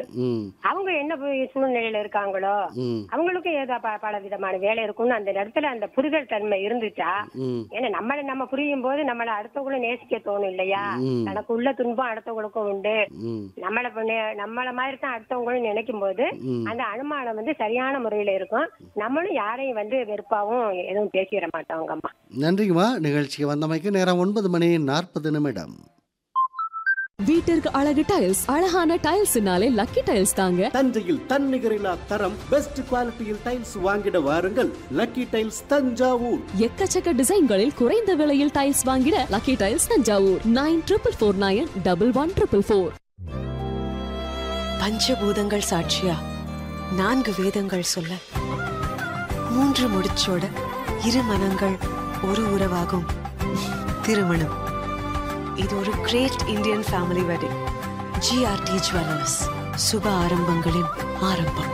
ம் அவங்க என்ன போய் சூழ்நிலையில இருக்காங்களோ ம் அவங்களுக்கும் ஏதோ ப- பல விதமான வேலை இருக்கும்னு அந்த இடத்துல அந்த புரிதல் தன்மை இருந்துச்சா ம் ஏன்னா நம்மளை நம்ம புரியும் போது நம்மள அடுத்தவங்களும் நேசிக்க தோணும் இல்லையா ம். தனக்கு உள்ள துன்பம் அடுத்தவங்களுக்கும் உண்டு ம் நம்மள இப்ப நே- நம்மள மாதிரி தான் அடுத்தவங்களும் நினைக்கும் போது ம். அந்த அனுமானம் வந்து சரியான முறையில இருக்கும் நம்மளும் யாரையும் வந்து வெறுப்பாவும் எதுவும் பேசிட மாட்டோங்க அம்மா நன்றிங்கம்மா நிகழ்ச்சிக்கு வந்தமைக்கு நேரம் ஒன்பது மணி நாற்பது நிமிடம் வீட்டிற்கு அழகு டைல்ஸ் அழகான டைல்ஸ்னாலே லக்கி டைல்ஸ் தாங்க தஞ்சையில் தன்னிகரில்லா தரம் பெஸ்ட் குவாலிட்டியில் டைல்ஸ் வாங்கிட வாருங்கள் லக்கி டைல்ஸ் தஞ்சாவூர் எக்கச்சக்க டிசைன்களில் குறைந்த விலையில் டைல்ஸ் வாங்கிட lucky tiles Thanjavur nine triple four nine double one triple four பஞ்சபூதங்கள் சாட்சியா நான்கு வேதங்கள் சொல்ல மூன்று முடிச்சோட இரு மனங்கள் ஒரு உறவாகும் திருமணம் இது ஒரு great Indian family wedding GRT jewellers சுப ஆரம்பங்களின் ஆரம்பம்